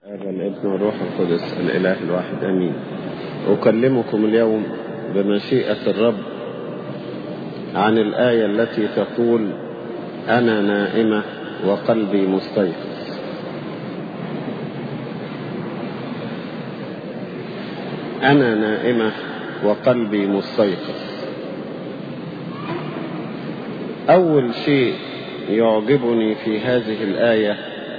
والابن والروح القدس الإله الواحد أمين أكلمكم اليوم بمشيئة الرب عن الآية التي تقول أنا نائمة وقلبي مستيقظ أنا نائمة وقلبي مستيقظ أول شيء يعجبني في هذه الآية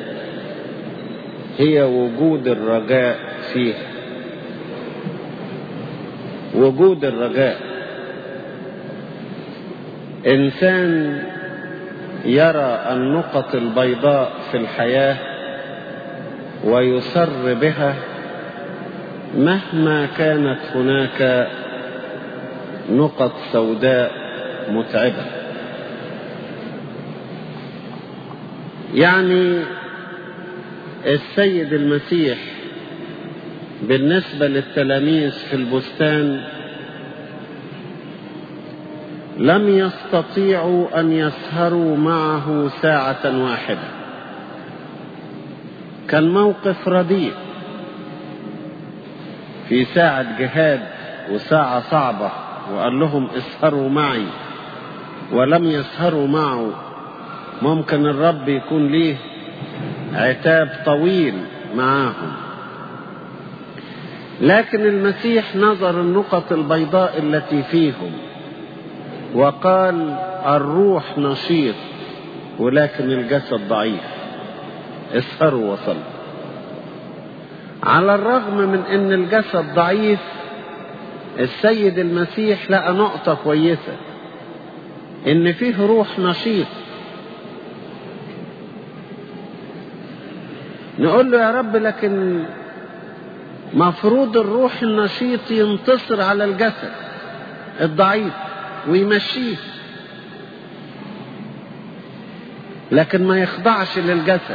هي وجود الرجاء فيها وجود الرجاء إنسان يرى النقط البيضاء في الحياة ويسر بها مهما كانت هناك نقط سوداء متعبة يعني السيد المسيح بالنسبة للتلاميذ في البستان لم يستطيعوا أن يسهروا معه ساعة واحدة كان موقف رديء في ساعة جهاد وساعة صعبة وقال لهم اسهروا معي ولم يسهروا معه ممكن الرب يكون ليه عتاب طويل معاهم لكن المسيح نظر النقط البيضاء التي فيهم وقال الروح نشيط ولكن الجسد ضعيف اسهروا وصلوا على الرغم من ان الجسد ضعيف السيد المسيح لقى نقطة كويسة ان فيه روح نشيط نقول له يا رب لكن مفروض الروح النشيط ينتصر على الجسد الضعيف ويمشيه لكن ما يخضعش للجسد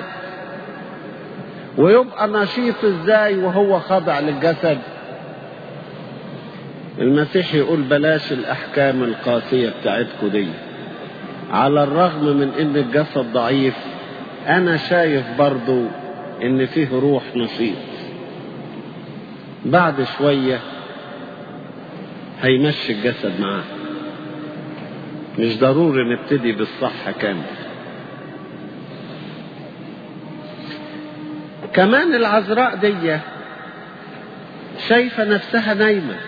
ويبقى نشيط ازاي وهو خاضع للجسد المسيح يقول بلاش الاحكام القاسية بتاعتكم دي على الرغم من ان الجسد ضعيف انا شايف برضو ان فيه روح نشيط بعد شوية هيمشي الجسد معاه مش ضروري نبتدي بالصح كامل كمان العذراء دي شايفة نفسها نايمة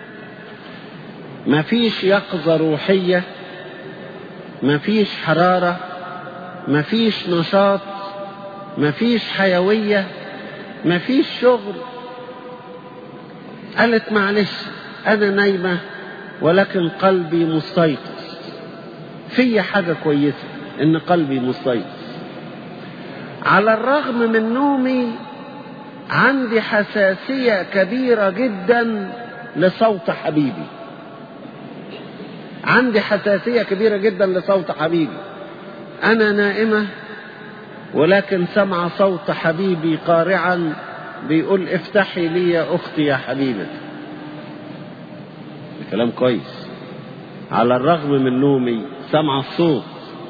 مفيش يقظة روحية مفيش حرارة مفيش نشاط مفيش حيوية مفيش شغل قالت معلش أنا نايمة ولكن قلبي مستيقظ في حاجة كويسة إن قلبي مستيقظ على الرغم من نومي عندي حساسية كبيرة جدا لصوت حبيبي عندي حساسية كبيرة جدا لصوت حبيبي أنا نائمة ولكن سمع صوت حبيبي قارعا بيقول افتحي لي يا أختي يا حبيبتي كلام كويس على الرغم من نومي سمع الصوت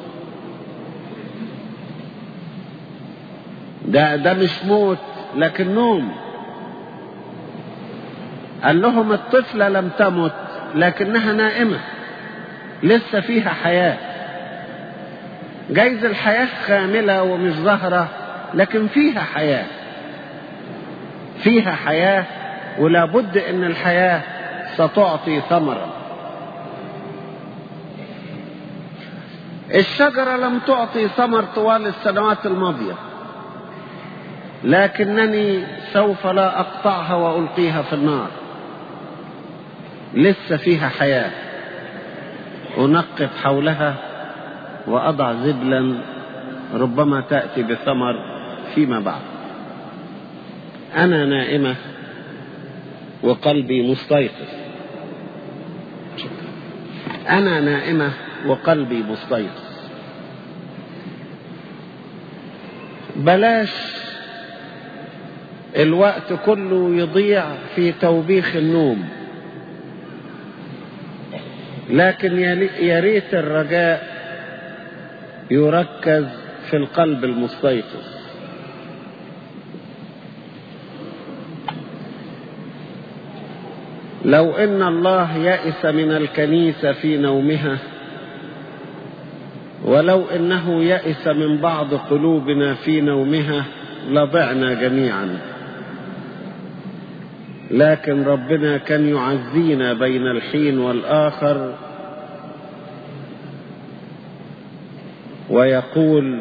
ده ده مش موت لكن نوم قال لهم الطفلة لم تمت لكنها نائمة لسه فيها حياة جايز الحياة خاملة ومش ظاهرة لكن فيها حياة فيها حياة ولا بد ان الحياة ستعطي ثمرا الشجرة لم تعطي ثمر طوال السنوات الماضية لكنني سوف لا أقطعها وألقيها في النار لسه فيها حياة أنقب حولها وأضع زبلا ربما تأتي بثمر فيما بعد أنا نائمة وقلبي مستيقظ أنا نائمة وقلبي مستيقظ بلاش الوقت كله يضيع في توبيخ النوم لكن يا ريت الرجاء يركز في القلب المستيقظ لو ان الله يئس من الكنيسه في نومها ولو انه يئس من بعض قلوبنا في نومها لضعنا جميعا لكن ربنا كان يعزينا بين الحين والاخر ويقول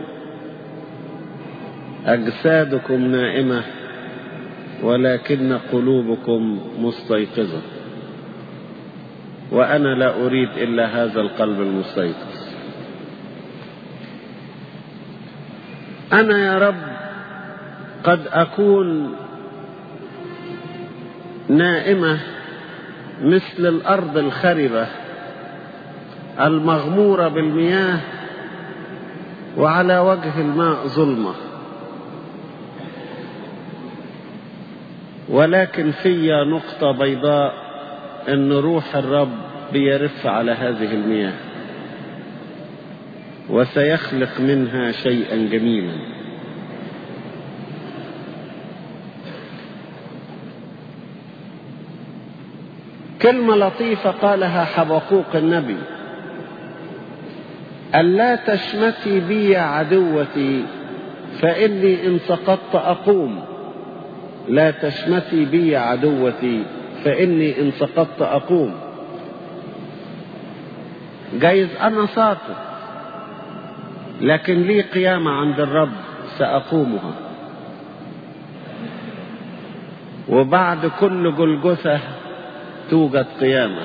اجسادكم نائمه ولكن قلوبكم مستيقظه وانا لا اريد الا هذا القلب المستيقظ انا يا رب قد اكون نائمه مثل الارض الخربه المغموره بالمياه وعلى وجه الماء ظلمه ولكن في نقطه بيضاء ان روح الرب بيرف على هذه المياه وسيخلق منها شيئا جميلا كلمة لطيفة قالها حبقوق النبي ألا تشمتي بي يا عدوتي فإني إن سقطت أقوم لا تشمتي بي يا عدوتي فإني إن سقطت أقوم جايز أنا ساقط لكن لي قيامة عند الرب سأقومها وبعد كل جلجثة توجد قيامة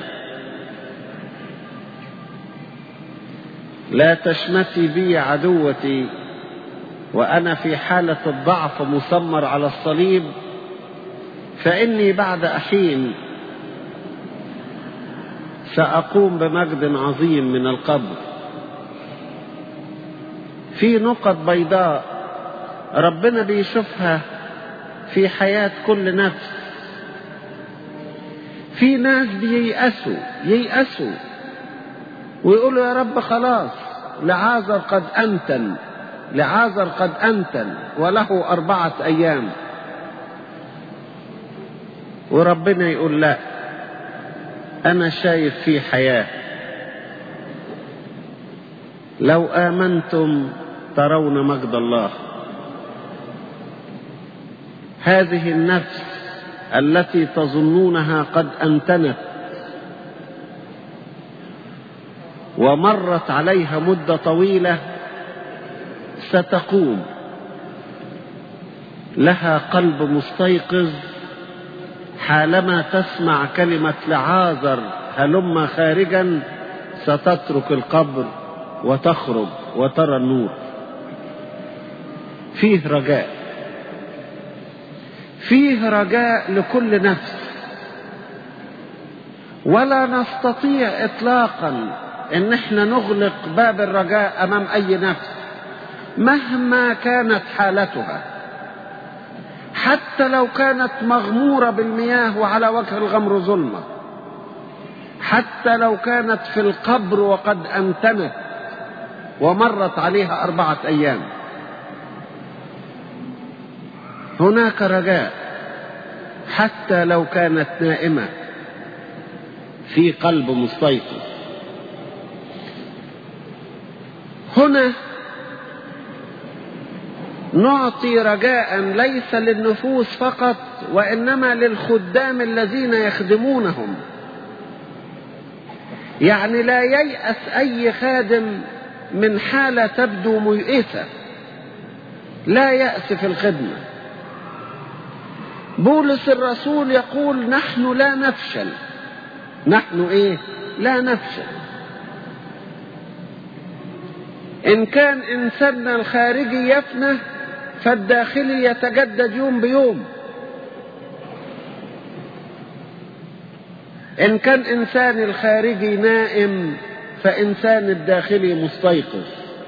لا تشمتي بي عدوتي وأنا في حالة الضعف مسمر على الصليب فإني بعد أحين سأقوم بمجد عظيم من القبر في نقط بيضاء ربنا بيشوفها في حياة كل نفس في ناس بييأسوا ييأسوا ويقولوا يا رب خلاص لعازر قد أنتن لعازر قد أنتن وله أربعة أيام وربنا يقول لا أنا شايف فيه حياة لو آمنتم ترون مجد الله هذه النفس التي تظنونها قد أنتنت ومرت عليها مدة طويلة ستقوم لها قلب مستيقظ حالما تسمع كلمة لعازر هلم خارجا ستترك القبر وتخرج وترى النور فيه رجاء فيه رجاء لكل نفس ولا نستطيع اطلاقا ان احنا نغلق باب الرجاء امام اي نفس مهما كانت حالتها حتى لو كانت مغموره بالمياه وعلى وجه الغمر ظلمه حتى لو كانت في القبر وقد امتنت ومرت عليها اربعه ايام هناك رجاء حتى لو كانت نائمه في قلب مستيقظ هنا نعطي رجاء ليس للنفوس فقط وانما للخدام الذين يخدمونهم يعني لا ييأس اي خادم من حاله تبدو ميئسه لا يأس في الخدمه بولس الرسول يقول نحن لا نفشل نحن ايه لا نفشل ان كان انساننا الخارجي يفنى فالداخلي يتجدد يوم بيوم ان كان انسان الخارجي نائم فانسان الداخلي مستيقظ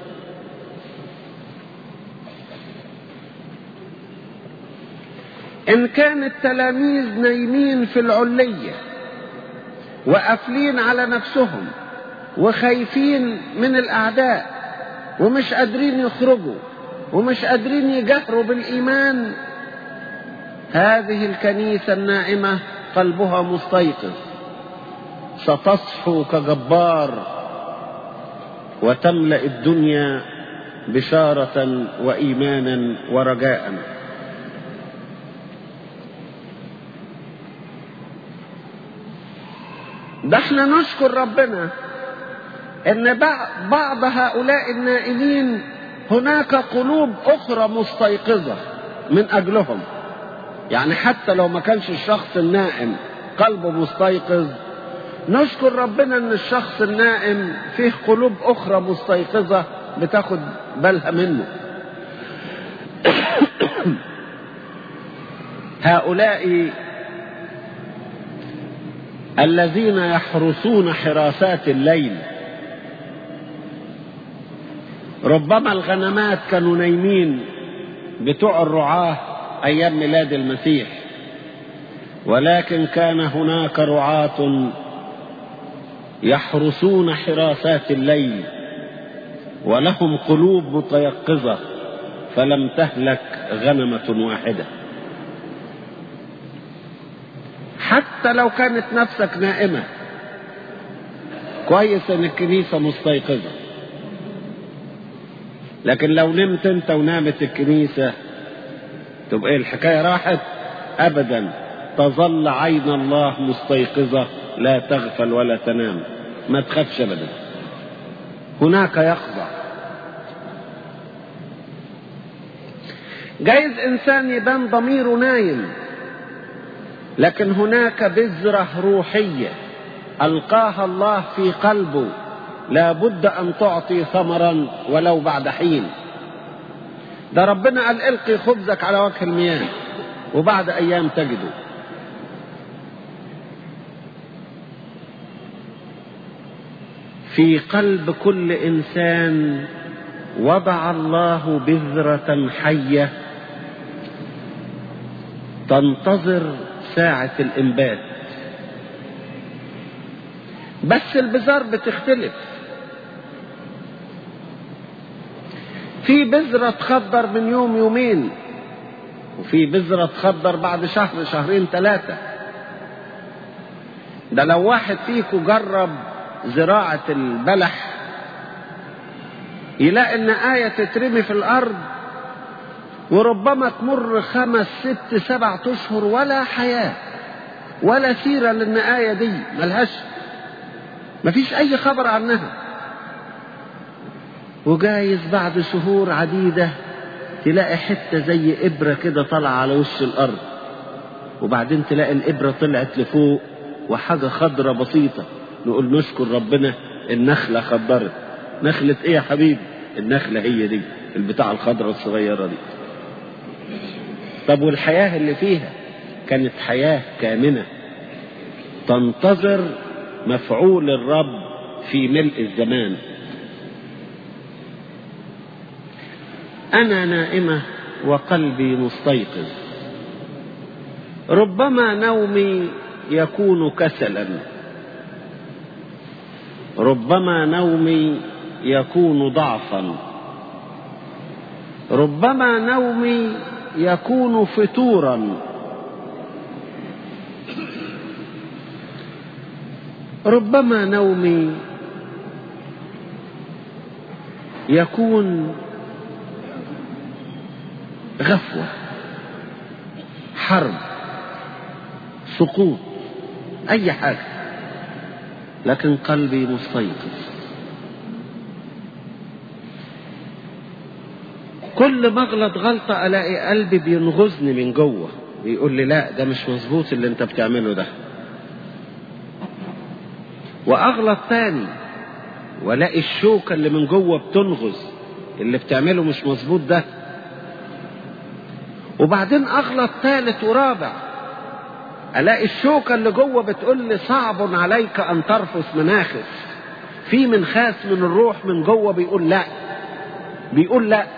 ان كان التلاميذ نايمين في العليه وقافلين على نفسهم وخايفين من الاعداء ومش قادرين يخرجوا ومش قادرين يجهروا بالايمان هذه الكنيسه النائمه قلبها مستيقظ ستصحو كجبار وتملا الدنيا بشاره وايمانا ورجاء ده احنا نشكر ربنا ان بعض هؤلاء النائمين هناك قلوب اخرى مستيقظه من اجلهم يعني حتى لو ما كانش الشخص النائم قلبه مستيقظ نشكر ربنا ان الشخص النائم فيه قلوب اخرى مستيقظه بتاخد بالها منه هؤلاء الذين يحرسون حراسات الليل ربما الغنمات كانوا نايمين بتوع الرعاه ايام ميلاد المسيح ولكن كان هناك رعاه يحرسون حراسات الليل ولهم قلوب متيقظه فلم تهلك غنمه واحده حتى لو كانت نفسك نائمه كويس ان الكنيسه مستيقظه لكن لو نمت انت ونامت الكنيسه تبقى ايه الحكايه راحت ابدا تظل عين الله مستيقظه لا تغفل ولا تنام ما تخافش ابدا هناك يخضع جايز انسان يبان ضميره نايم لكن هناك بذره روحيه القاها الله في قلبه لا بد ان تعطي ثمرا ولو بعد حين ده ربنا قال القي خبزك على وجه المياه وبعد ايام تجده في قلب كل انسان وضع الله بذره حيه تنتظر ساعه الانبات بس البذار بتختلف في بذرة تخضر من يوم يومين وفي بذرة تخضر بعد شهر شهرين ثلاثة ده لو واحد فيكم جرب زراعة البلح يلاقي ان آية تترمي في الأرض وربما تمر خمس ست سبعة أشهر ولا حياة ولا سيرة لأن آية دي ملهاش مفيش أي خبر عنها وجايز بعد شهور عديدة تلاقي حتة زي إبرة كده طالعة على وش الأرض وبعدين تلاقي الإبرة طلعت لفوق وحاجة خضرة بسيطة نقول نشكر ربنا النخلة خضرت نخلة إيه يا حبيبي النخلة هي دي البتاع الخضرة الصغيرة دي طب والحياة اللي فيها كانت حياة كامنة تنتظر مفعول الرب في ملء الزمان انا نائمه وقلبي مستيقظ ربما نومي يكون كسلا ربما نومي يكون ضعفا ربما نومي يكون فتورا ربما نومي يكون غفوة حرب سقوط أي حاجة لكن قلبي مستيقظ كل ما اغلط غلطة ألاقي قلبي بينغزني من جوه بيقول لي لا ده مش مظبوط اللي انت بتعمله ده واغلط تاني والاقي الشوكة اللي من جوه بتنغز اللي بتعمله مش مظبوط ده وبعدين اغلط ثالث ورابع الاقي الشوكه اللي جوه بتقول لي صعب عليك ان ترفس مناخس في منخاس من الروح من جوه بيقول لا بيقول لا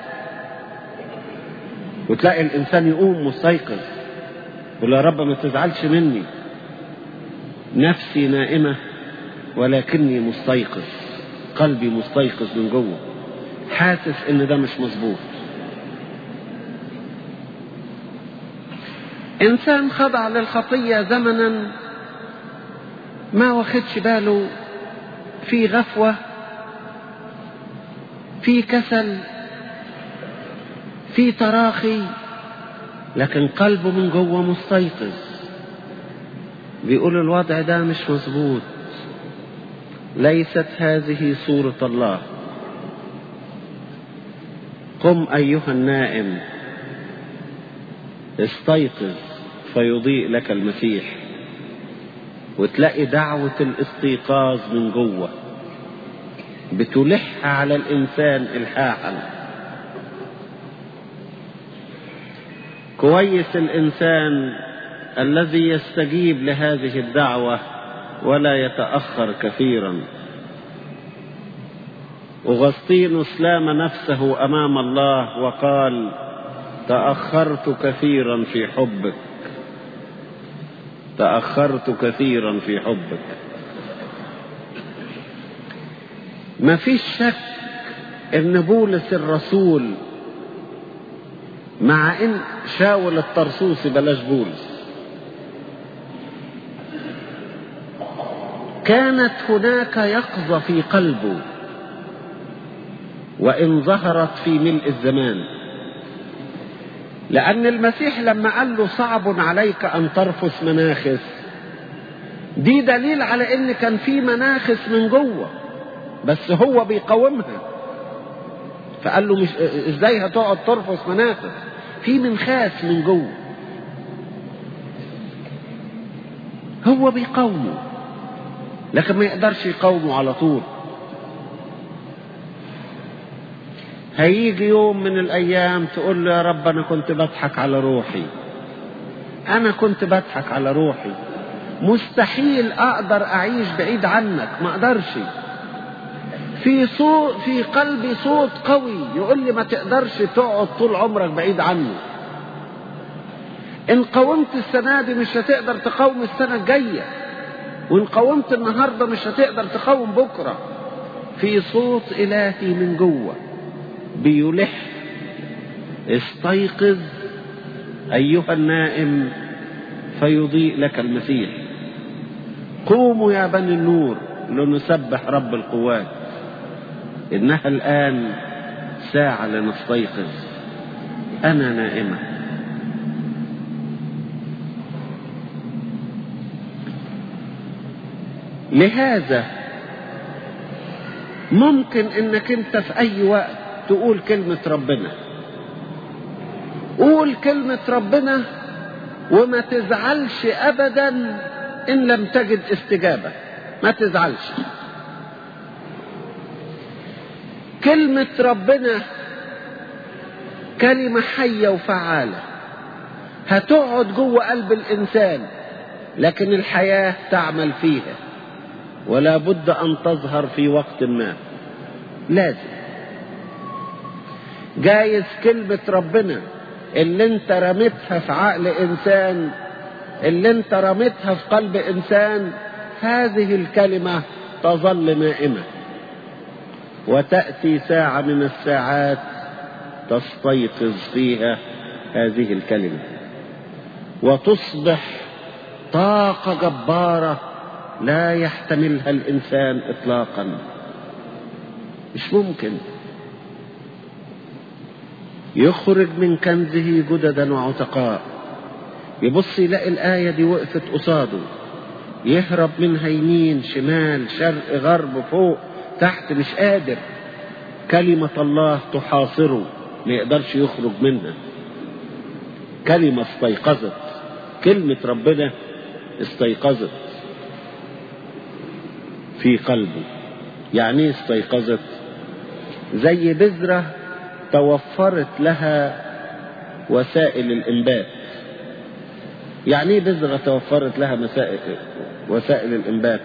وتلاقي الانسان يقوم مستيقظ يقول يا رب ما تزعلش مني نفسي نائمه ولكني مستيقظ قلبي مستيقظ من جوه حاسس ان ده مش مظبوط إنسان خضع للخطية زمنا ما واخدش باله في غفوة في كسل في تراخي لكن قلبه من جوه مستيقظ بيقول الوضع ده مش مظبوط ليست هذه صورة الله قم أيها النائم استيقظ فيضيء لك المسيح وتلاقي دعوة الاستيقاظ من جوه بتلح على الإنسان إلحاحا كويس الإنسان الذي يستجيب لهذه الدعوة ولا يتأخر كثيرا أغسطينوس لام نفسه أمام الله وقال تأخرت كثيرا في حبك تأخرت كثيرا في حبك ما فيش شك ان بولس الرسول مع ان شاول الطرسوسي بلاش بولس كانت هناك يقظة في قلبه وإن ظهرت في ملء الزمان لأن المسيح لما قال له صعب عليك أن ترفس مناخس دي دليل على إن كان في مناخس من جوه بس هو بيقاومها فقال له مش ازاي هتقعد ترفس مناخس في منخاس من جوه هو بيقاومه لكن ما يقدرش يقاومه على طول هيجي يوم من الايام تقول له يا رب انا كنت بضحك على روحي انا كنت بضحك على روحي مستحيل اقدر اعيش بعيد عنك ما اقدرش في صوت في قلبي صوت قوي يقول لي ما تقدرش تقعد طول عمرك بعيد عنه ان قاومت السنه دي مش هتقدر تقاوم السنه الجايه وان قاومت النهارده مش هتقدر تقاوم بكره في صوت الهي من جوه بيلح استيقظ ايها النائم فيضيء لك المسيح قوموا يا بني النور لنسبح رب القوات انها الان ساعه لنستيقظ انا نائمه لهذا ممكن انك انت في اي وقت تقول كلمة ربنا قول كلمة ربنا وما تزعلش ابدا ان لم تجد استجابة ما تزعلش كلمة ربنا كلمة حية وفعالة هتقعد جوه قلب الإنسان لكن الحياة تعمل فيها ولا بد أن تظهر في وقت ما لازم جايز كلمة ربنا اللي انت رميتها في عقل إنسان اللي انت رميتها في قلب إنسان هذه الكلمة تظل نائمة وتأتي ساعة من الساعات تستيقظ فيها هذه الكلمة وتصبح طاقة جبارة لا يحتملها الإنسان إطلاقا مش ممكن يخرج من كنزه جددا وعتقاء يبص يلاقي الآية دي وقفت قصاده يهرب منها يمين شمال شرق غرب فوق تحت مش قادر كلمة الله تحاصره ما يقدرش يخرج منها كلمة استيقظت كلمة ربنا استيقظت في قلبه يعني ايه استيقظت زي بذرة توفرت لها وسائل الإنبات يعني ايه بذرة توفرت لها مسائل وسائل الإنبات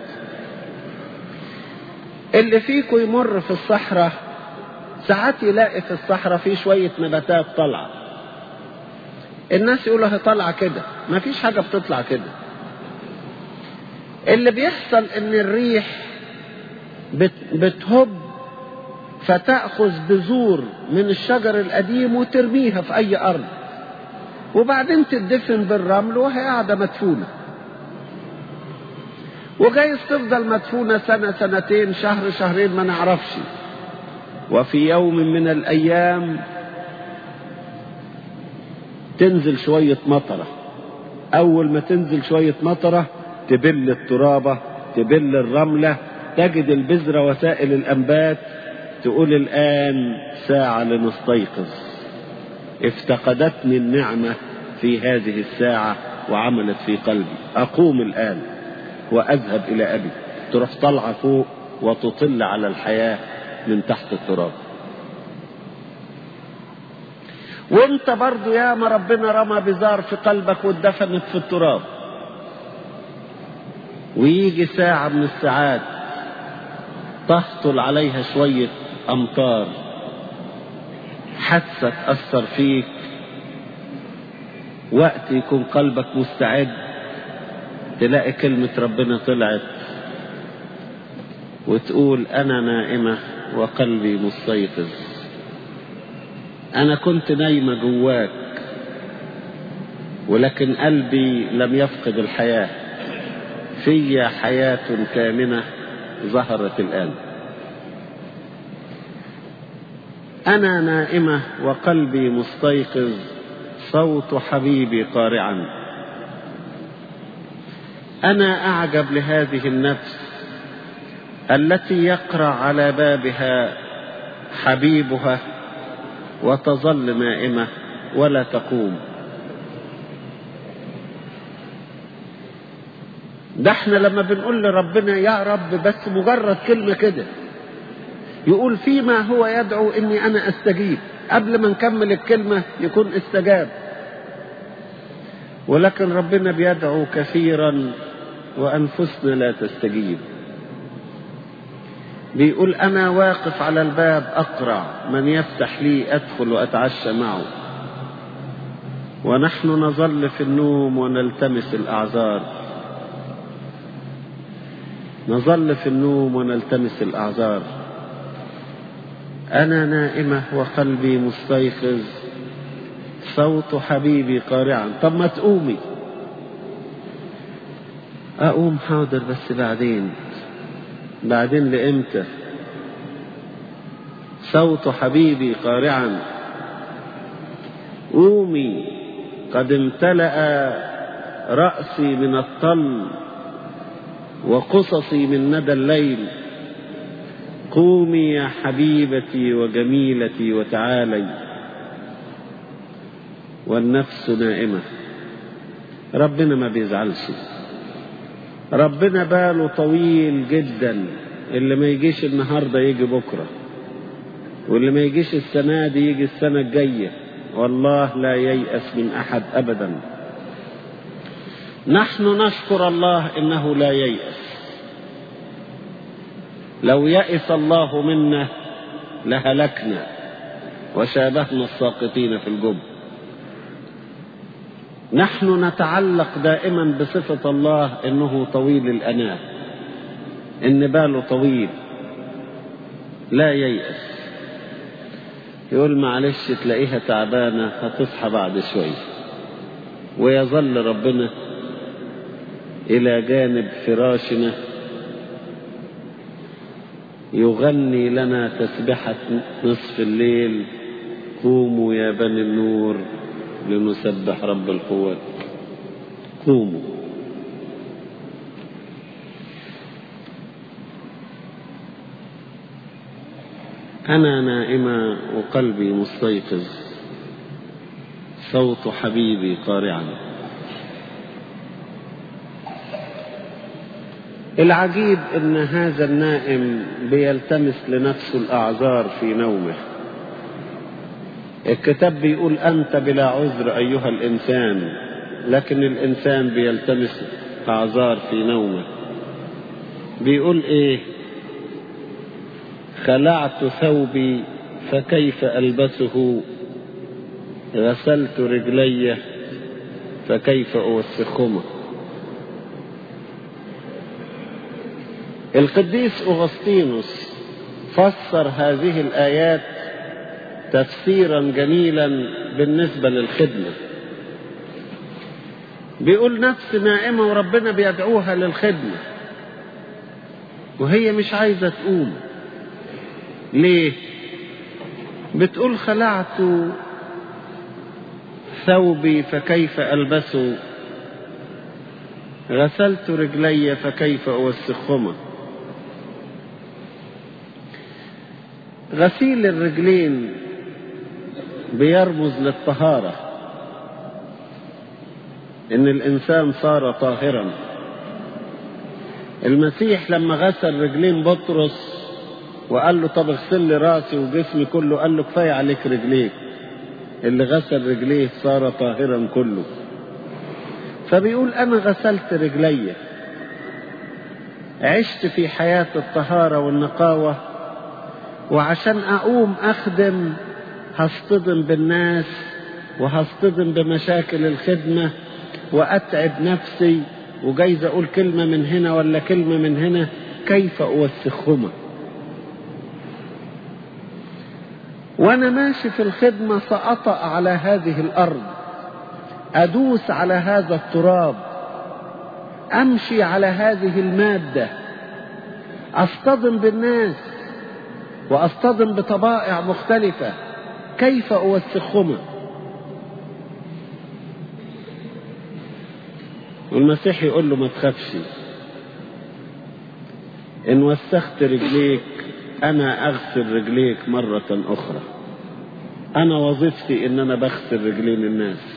اللي فيكم يمر في الصحراء ساعات يلاقي في الصحراء في شوية نباتات طالعة الناس يقولوا هي طالعة كده ما فيش حاجة بتطلع كده اللي بيحصل ان الريح بت بتهب فتأخذ بذور من الشجر القديم وترميها في أي أرض وبعدين تدفن بالرمل وهي قاعدة مدفونة وجايز تفضل مدفونة سنة سنتين شهر شهرين ما نعرفش وفي يوم من الأيام تنزل شوية مطرة أول ما تنزل شوية مطرة تبل الترابة تبل الرملة تجد البذرة وسائل الأنبات تقول الآن ساعة لنستيقظ افتقدتني النعمة في هذه الساعة وعملت في قلبي أقوم الآن وأذهب إلى أبي تروح طالعة فوق وتطل على الحياة من تحت التراب وانت برضو يا ما ربنا رمى بزار في قلبك واتدفنت في التراب ويجي ساعة من الساعات تهطل عليها شوية أمطار حادثة تأثر فيك وقت يكون قلبك مستعد تلاقي كلمة ربنا طلعت وتقول أنا نائمة وقلبي مستيقظ أنا كنت نايمة جواك ولكن قلبي لم يفقد الحياة في حياة كامنة ظهرت الآن أنا نائمة وقلبي مستيقظ صوت حبيبي قارعا أنا أعجب لهذه النفس التي يقرع على بابها حبيبها وتظل نائمة ولا تقوم ده احنا لما بنقول لربنا يا رب بس مجرد كلمة كده يقول فيما هو يدعو اني انا استجيب قبل ما نكمل الكلمة يكون استجاب ولكن ربنا بيدعو كثيرا وانفسنا لا تستجيب بيقول انا واقف على الباب اقرع من يفتح لي ادخل واتعشى معه ونحن نظل في النوم ونلتمس الاعذار نظل في النوم ونلتمس الاعذار انا نائمه وقلبي مستيقظ صوت حبيبي قارعا طب ما تقومي اقوم حاضر بس بعدين بعدين لامتى صوت حبيبي قارعا قومي قد امتلأ رأسي من الطل وقصصي من ندى الليل قومي يا حبيبتي وجميلتي وتعالي والنفس نائمة ربنا ما بيزعلش ربنا باله طويل جدا اللي ما يجيش النهارده يجي بكره واللي ما يجيش السنه دي يجي السنه الجايه والله لا ييأس من احد ابدا نحن نشكر الله انه لا ييأس لو يئس الله منا لهلكنا وشابهنا الساقطين في الجب نحن نتعلق دائما بصفة الله انه طويل الاناه ان باله طويل لا ييأس يقول معلش تلاقيها تعبانة هتصحى بعد شوية ويظل ربنا إلى جانب فراشنا يغني لنا تسبحة نصف الليل قوموا يا بني النور لنسبح رب القوات قوموا أنا نائمة وقلبي مستيقظ صوت حبيبي قارعا العجيب ان هذا النائم بيلتمس لنفسه الاعذار في نومه الكتاب بيقول انت بلا عذر ايها الانسان لكن الانسان بيلتمس اعذار في نومه بيقول ايه خلعت ثوبي فكيف البسه غسلت رجلي فكيف اوسخهما القديس أغسطينوس فسر هذه الآيات تفسيرا جميلا بالنسبة للخدمة بيقول نفس نائمة وربنا بيدعوها للخدمة وهي مش عايزة تقوم ليه بتقول خلعت ثوبي فكيف ألبسه غسلت رجلي فكيف أوسخهما غسيل الرجلين بيرمز للطهارة إن الإنسان صار طاهرا المسيح لما غسل رجلين بطرس وقال له طب اغسل لي راسي وجسمي كله قال له كفايه عليك رجليك اللي غسل رجليه صار طاهرا كله فبيقول انا غسلت رجلي عشت في حياه الطهاره والنقاوه وعشان اقوم اخدم هصطدم بالناس وهصطدم بمشاكل الخدمه واتعب نفسي وجايز اقول كلمه من هنا ولا كلمه من هنا كيف اوسخهما وانا ماشي في الخدمة سأطأ على هذه الارض ادوس على هذا التراب امشي على هذه المادة اصطدم بالناس واصطدم بطبائع مختلفة كيف اوسخهما والمسيح يقول له ما تخافش ان وسخت رجليك انا اغسل رجليك مرة اخرى انا وظيفتي ان انا بغسل رجلين الناس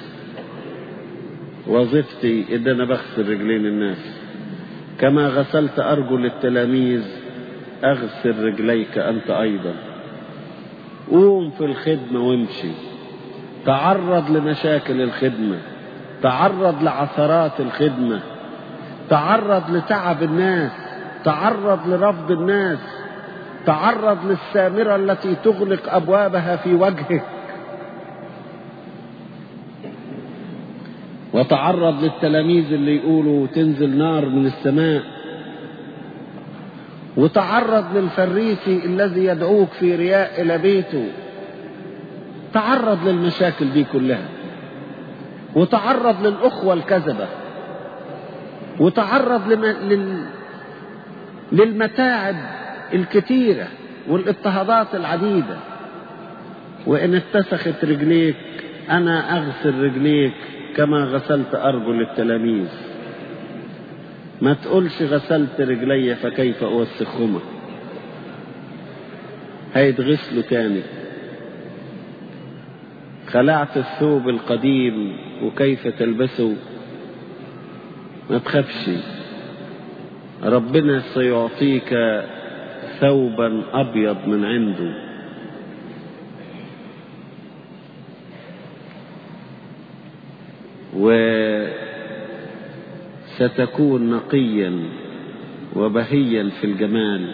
وظيفتي ان انا بغسل رجلين الناس كما غسلت ارجل التلاميذ اغسل رجليك انت ايضا قوم في الخدمة وامشي تعرض لمشاكل الخدمة تعرض لعثرات الخدمة تعرض لتعب الناس تعرض لرفض الناس تعرض للسامرة التي تغلق أبوابها في وجهك وتعرض للتلاميذ اللي يقولوا تنزل نار من السماء وتعرض للفريسي الذي يدعوك في رياء إلى بيته تعرض للمشاكل دي كلها وتعرض للأخوة الكذبة وتعرض لم... لل... للمتاعب الكثيرة والاضطهادات العديدة وإن اتسخت رجليك أنا أغسل رجليك كما غسلت أرجل التلاميذ ما تقولش غسلت رجلي فكيف أوسخهما هيتغسلوا تاني خلعت الثوب القديم وكيف تلبسه ما تخافش ربنا سيعطيك ثوبا ابيض من عنده وستكون نقيا وبهيا في الجمال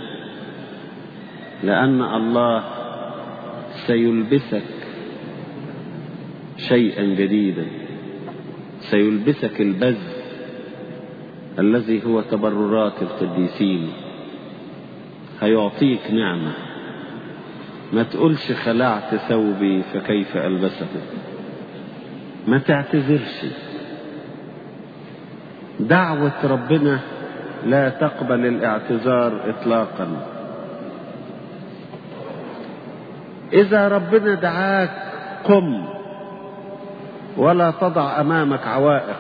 لان الله سيلبسك شيئا جديدا سيلبسك البذ الذي هو تبررات القديسين هيعطيك نعمة ما تقولش خلعت ثوبي فكيف ألبسه ما تعتذرش دعوة ربنا لا تقبل الاعتذار اطلاقا اذا ربنا دعاك قم ولا تضع امامك عوائق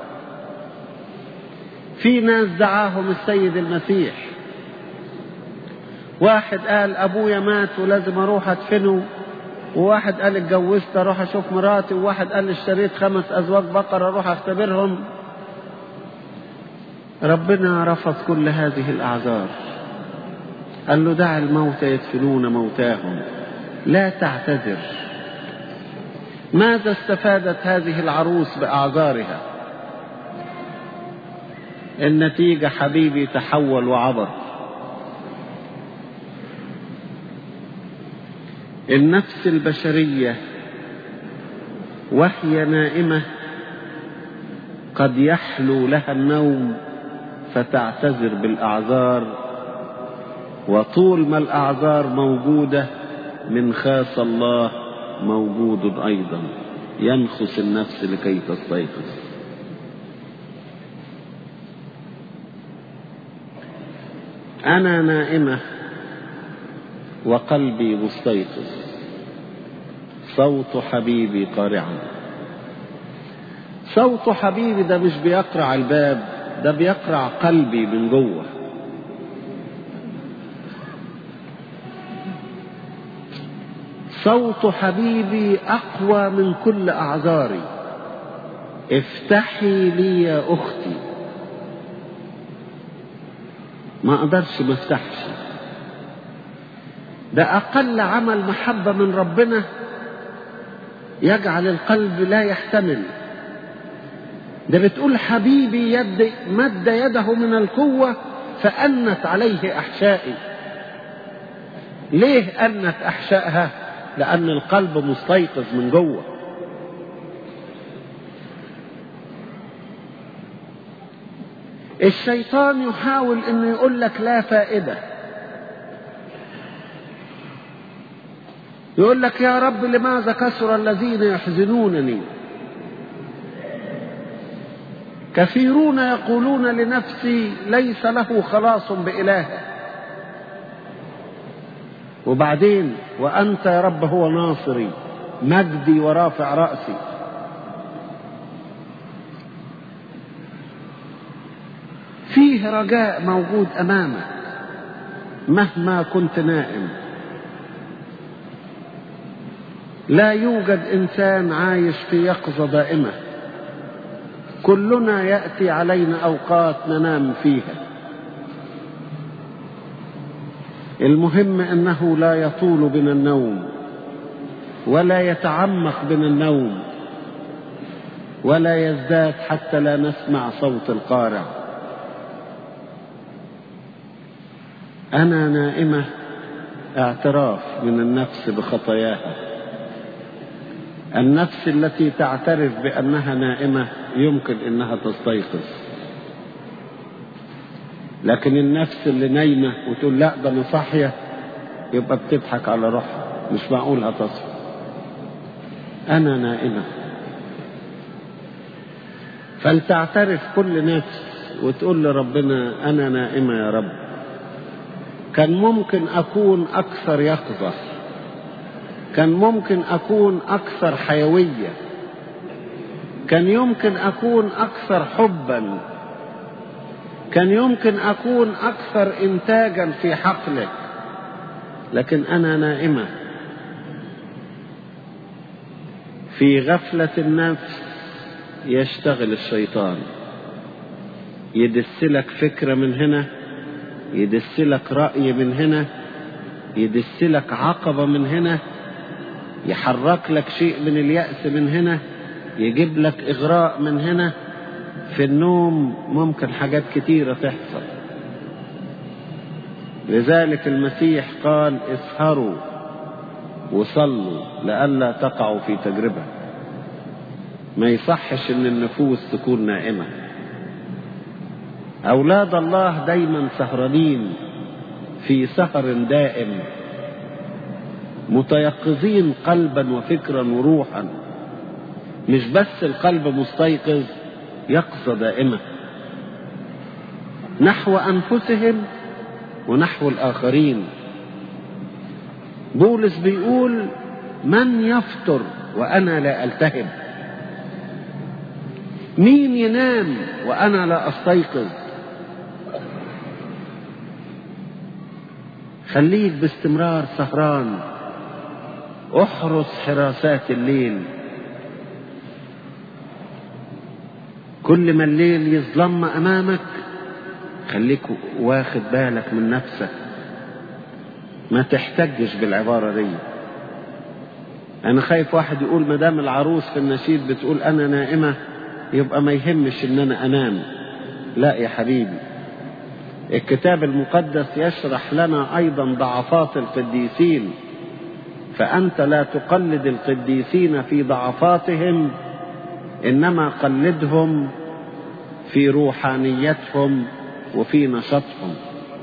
في ناس دعاهم السيد المسيح واحد قال ابويا مات ولازم اروح ادفنه وواحد قال اتجوزت اروح اشوف مراتي وواحد قال اشتريت خمس ازواج بقر اروح اختبرهم ربنا رفض كل هذه الاعذار قال له دع الموتى يدفنون موتاهم لا تعتذر ماذا استفادت هذه العروس باعذارها النتيجه حبيبي تحول وعبر النفس البشريه وهي نائمه قد يحلو لها النوم فتعتذر بالاعذار وطول ما الاعذار موجوده من خاص الله موجود ايضا ينخس النفس لكي تستيقظ أنا نائمة وقلبي مستيقظ صوت حبيبي قارعا صوت حبيبي ده مش بيقرع الباب ده بيقرع قلبي من جوه صوت حبيبي أقوى من كل أعذاري افتحي لي يا أختي ما أقدرش ما افتحش ده أقل عمل محبة من ربنا يجعل القلب لا يحتمل ده بتقول حبيبي يد مد يده من القوة فأنت عليه أحشائي ليه أنت أحشائها لأن القلب مستيقظ من جوه الشيطان يحاول انه يقول لك لا فائدة يقول لك يا رب لماذا كثر الذين يحزنونني كثيرون يقولون لنفسي ليس له خلاص بإله وبعدين وأنت يا رب هو ناصري مجدي ورافع رأسي فيه رجاء موجود أمامك مهما كنت نائم لا يوجد إنسان عايش في يقظة دائمة كلنا يأتي علينا أوقات ننام فيها المهم أنه لا يطول بنا النوم ولا يتعمق بنا النوم ولا يزداد حتى لا نسمع صوت القارع أنا نائمة اعتراف من النفس بخطاياها النفس التي تعترف بأنها نائمة يمكن أنها تستيقظ لكن النفس اللي نايمة وتقول لا ده أنا صاحية يبقى بتضحك على روحها مش معقول هتصحى أنا نائمة فلتعترف كل نفس وتقول لربنا أنا نائمة يا رب كان ممكن أكون أكثر يقظة كان ممكن أكون أكثر حيوية كان يمكن أكون أكثر حبا كان يمكن أكون أكثر إنتاجا في حقلك لكن أنا نائمة في غفلة النفس يشتغل الشيطان يدسلك فكرة من هنا يدسلك رأي من هنا يدسلك عقبة من هنا يحرك لك شيء من اليأس من هنا يجيب لك إغراء من هنا في النوم ممكن حاجات كتيرة تحصل لذلك المسيح قال اسهروا وصلوا لئلا تقعوا في تجربة ما يصحش ان النفوس تكون نائمة اولاد الله دايما سهرانين في سهر دائم متيقظين قلبا وفكرا وروحا مش بس القلب مستيقظ يقظة دائمة نحو أنفسهم ونحو الآخرين بولس بيقول من يفطر وأنا لا ألتهب مين ينام وأنا لا أستيقظ خليك باستمرار سهران احرس حراسات الليل كل ما الليل يظلم امامك خليك واخد بالك من نفسك ما تحتجش بالعباره دي انا خايف واحد يقول ما دام العروس في النشيد بتقول انا نائمه يبقى ما يهمش ان انا انام لا يا حبيبي الكتاب المقدس يشرح لنا ايضا ضعفات القديسين فانت لا تقلد القديسين في ضعفاتهم انما قلدهم في روحانيتهم وفي نشاطهم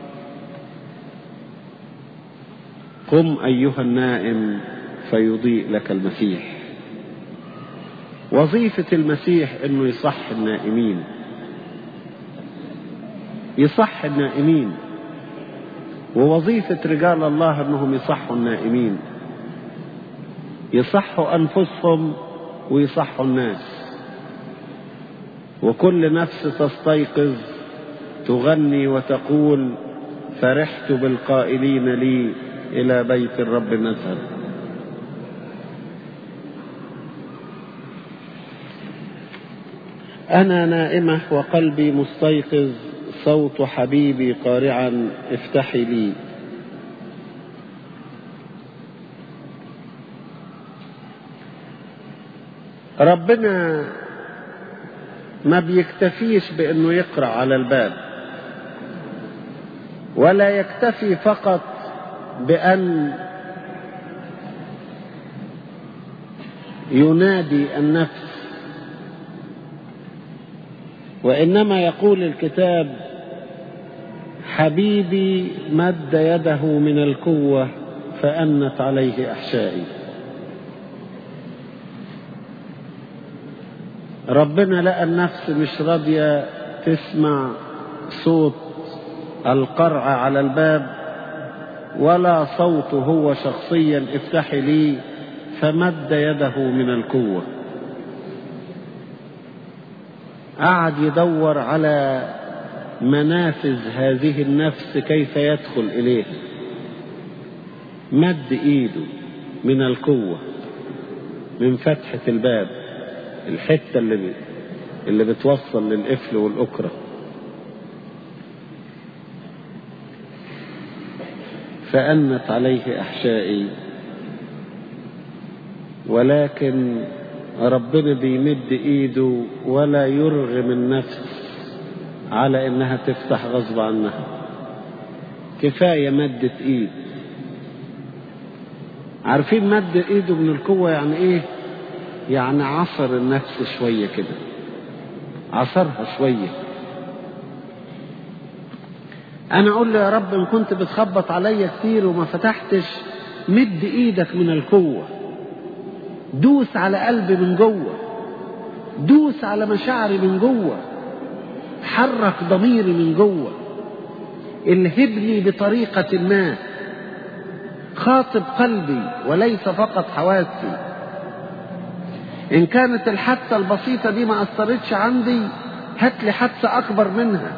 قم ايها النائم فيضيء لك المسيح وظيفه المسيح انه يصح النائمين يصح النائمين ووظيفة رجال الله انهم يصحوا النائمين يصحوا انفسهم ويصحوا الناس وكل نفس تستيقظ تغني وتقول فرحت بالقائلين لي الى بيت الرب نذهب انا نائمه وقلبي مستيقظ صوت حبيبي قارعا افتحي لي ربنا ما بيكتفيش بانه يقرا على الباب ولا يكتفي فقط بان ينادي النفس وانما يقول الكتاب حبيبي مد يده من القوه فانت عليه احشائي ربنا لقى النفس مش راضيه تسمع صوت القرع على الباب ولا صوته هو شخصيا افتحي لي فمد يده من القوه قعد يدور على منافذ هذه النفس كيف يدخل إليها مد إيده من القوة من فتحة الباب الحتة اللي اللي بتوصل للقفل والأكرة فأنت عليه أحشائي ولكن ربنا بيمد ايده ولا يرغم النفس على انها تفتح غصب عنها كفاية مدة ايد عارفين مد ايده من القوة يعني ايه يعني عصر النفس شوية كده عصرها شوية انا اقول له يا رب ان كنت بتخبط عليا كتير وما فتحتش مد ايدك من القوه دوس على قلبي من جوه دوس على مشاعري من جوه حرك ضميري من جوه الهبني بطريقة ما خاطب قلبي وليس فقط حواسي إن كانت الحادثة البسيطة دي ما أثرتش عندي هات لي حادثة أكبر منها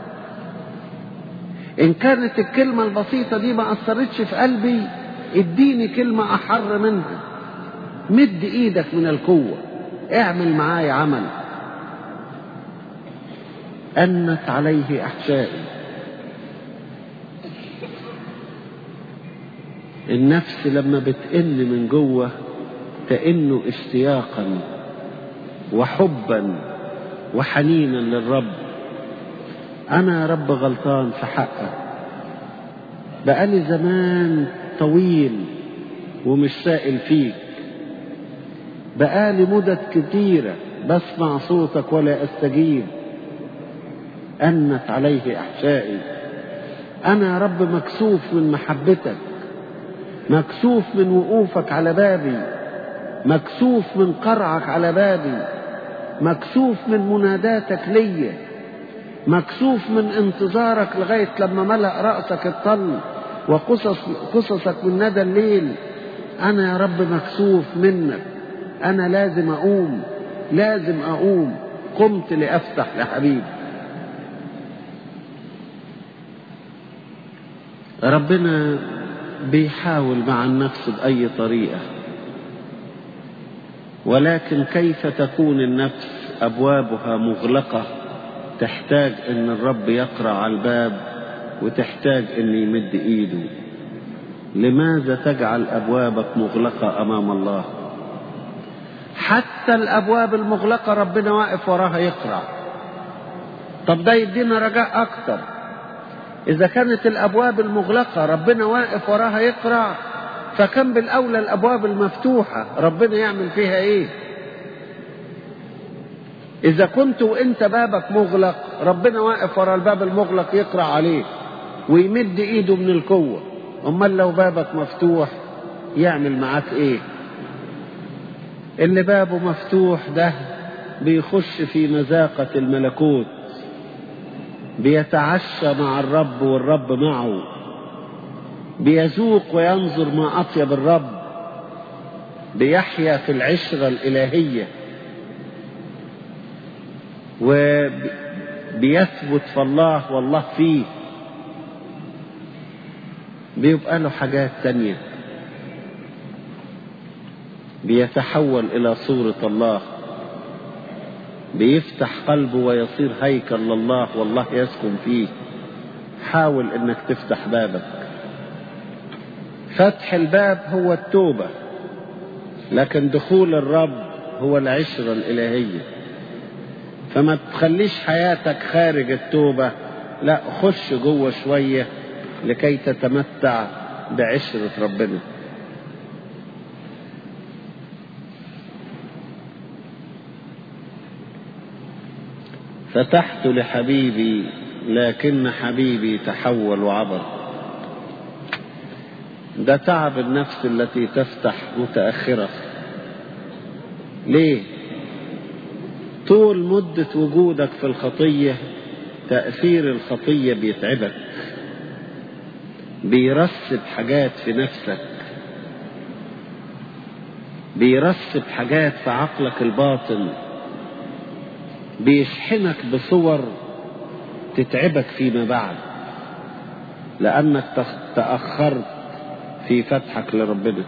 إن كانت الكلمة البسيطة دي ما أثرتش في قلبي اديني كلمة أحر منها مد ايدك من القوة اعمل معايا عمل أنت عليه أحشائي النفس لما بتئن من جوه تئن اشتياقا وحبا وحنينا للرب أنا يا رب غلطان في حقك بقالي زمان طويل ومش سائل فيك بقالي مدد كتيرة بسمع صوتك ولا أستجيب أنت عليه أحشائي أنا يا رب مكسوف من محبتك مكسوف من وقوفك على بابي مكسوف من قرعك على بابي مكسوف من مناداتك ليا مكسوف من انتظارك لغاية لما ملأ رأسك الطل وقصص قصصك من ندى الليل أنا يا رب مكسوف منك أنا لازم أقوم لازم أقوم قمت لأفتح لحبيبي ربنا بيحاول مع النفس بأي طريقة ولكن كيف تكون النفس أبوابها مغلقة تحتاج أن الرب يقرأ على الباب وتحتاج أن يمد إيده لماذا تجعل أبوابك مغلقة أمام الله حتى الأبواب المغلقة ربنا واقف وراها يقرأ طب ده يدينا رجاء أكتر إذا كانت الأبواب المغلقة ربنا واقف وراها يقرأ فكم بالأولى الأبواب المفتوحة ربنا يعمل فيها إيه إذا كنت وإنت بابك مغلق ربنا واقف ورا الباب المغلق يقرأ عليه ويمد إيده من القوة أمال لو بابك مفتوح يعمل معاك إيه اللي بابه مفتوح ده بيخش في مذاقة الملكوت بيتعشى مع الرب والرب معه بيذوق وينظر ما أطيب الرب بيحيا في العشرة الإلهية وبيثبت في الله والله فيه بيبقى له حاجات تانية بيتحول إلى صورة الله بيفتح قلبه ويصير هيكل لله والله يسكن فيه حاول انك تفتح بابك فتح الباب هو التوبة لكن دخول الرب هو العشرة الإلهية فما تخليش حياتك خارج التوبة لا خش جوه شوية لكي تتمتع بعشرة ربنا فتحت لحبيبي لكن حبيبي تحول وعبر ده تعب النفس التي تفتح متأخرة ليه طول مدة وجودك في الخطية تأثير الخطية بيتعبك بيرسب حاجات في نفسك بيرسب حاجات في عقلك الباطن بيشحنك بصور تتعبك فيما بعد لأنك تأخرت في فتحك لربنا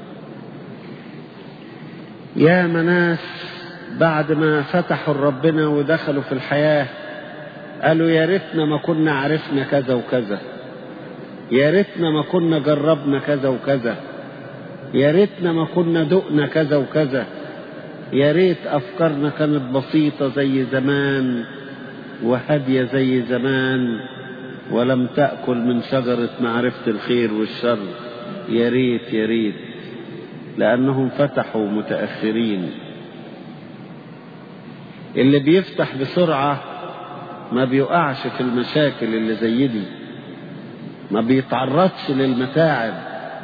يا مناس بعد ما فتحوا ربنا ودخلوا في الحياة قالوا يا ريتنا ما كنا عرفنا كذا وكذا يا ريتنا ما كنا جربنا كذا وكذا يا ريتنا ما كنا دقنا كذا وكذا يا ريت أفكارنا كانت بسيطة زي زمان وهادية زي زمان ولم تأكل من شجرة معرفة الخير والشر يا ريت يا ريت لأنهم فتحوا متأخرين اللي بيفتح بسرعة ما بيقعش في المشاكل اللي زي دي ما بيتعرضش للمتاعب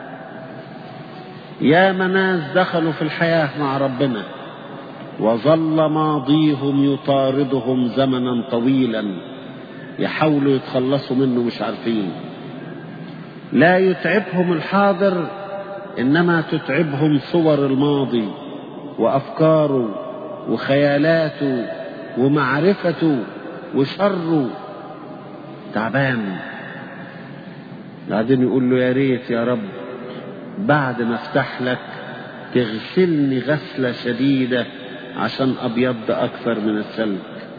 يا ناس دخلوا في الحياة مع ربنا وظل ماضيهم يطاردهم زمنا طويلا يحاولوا يتخلصوا منه مش عارفين لا يتعبهم الحاضر انما تتعبهم صور الماضي وافكاره وخيالاته ومعرفته وشره تعبان بعدين يقول له يا ريت يا رب بعد ما افتح لك تغسلني غسلة شديدة عشان أبيض أكثر من الثلج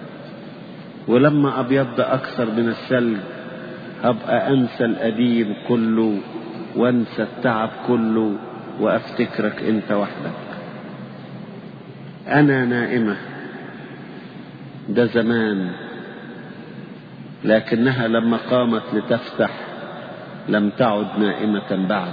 ولما أبيض أكثر من الثلج هبقى أنسى القديم كله وأنسى التعب كله وأفتكرك أنت وحدك أنا نائمة ده زمان لكنها لما قامت لتفتح لم تعد نائمة بعد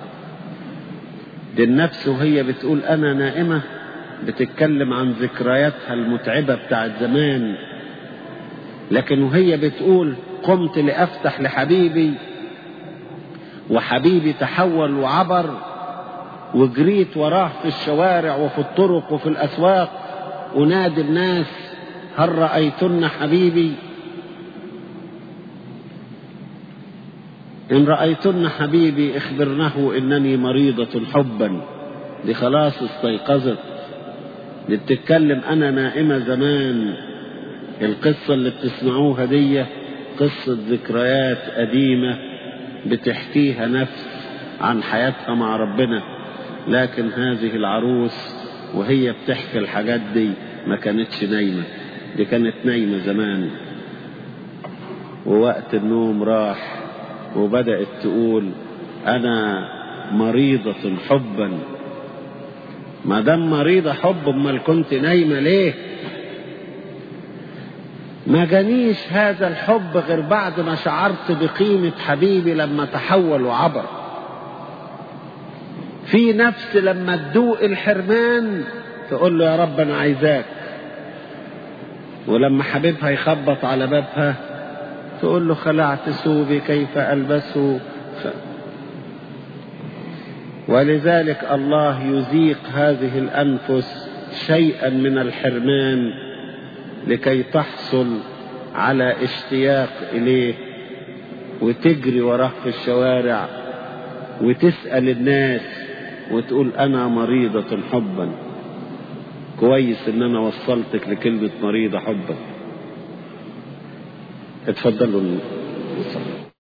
دي النفس وهي بتقول أنا نائمة بتتكلم عن ذكرياتها المتعبة بتاعت زمان لكن وهي بتقول قمت لأفتح لحبيبي وحبيبي تحول وعبر وجريت وراه في الشوارع وفي الطرق وفي الأسواق أنادي الناس هل رأيتن حبيبي إن رأيتن حبيبي اخبرنه إنني مريضة حبا دي خلاص استيقظت دي بتتكلم أنا نائمة زمان القصة اللي بتسمعوها دي قصة ذكريات قديمة بتحكيها نفس عن حياتها مع ربنا لكن هذه العروس وهي بتحكي الحاجات دي ما كانتش نايمة دي كانت نايمة زمان ووقت النوم راح وبدأت تقول أنا مريضة حبا ما دام مريضة حب امال كنت نايمة ليه ما جانيش هذا الحب غير بعد ما شعرت بقيمة حبيبي لما تحول وعبر في نفس لما تدوق الحرمان تقول له يا رب انا عايزاك ولما حبيبها يخبط على بابها تقول له خلعت ثوبي كيف البسه ولذلك الله يذيق هذه الانفس شيئا من الحرمان لكي تحصل على اشتياق اليه وتجري وراه في الشوارع وتسأل الناس وتقول أنا مريضة حبا كويس إن أنا وصلتك لكلمة مريضة حبا اتفضلوا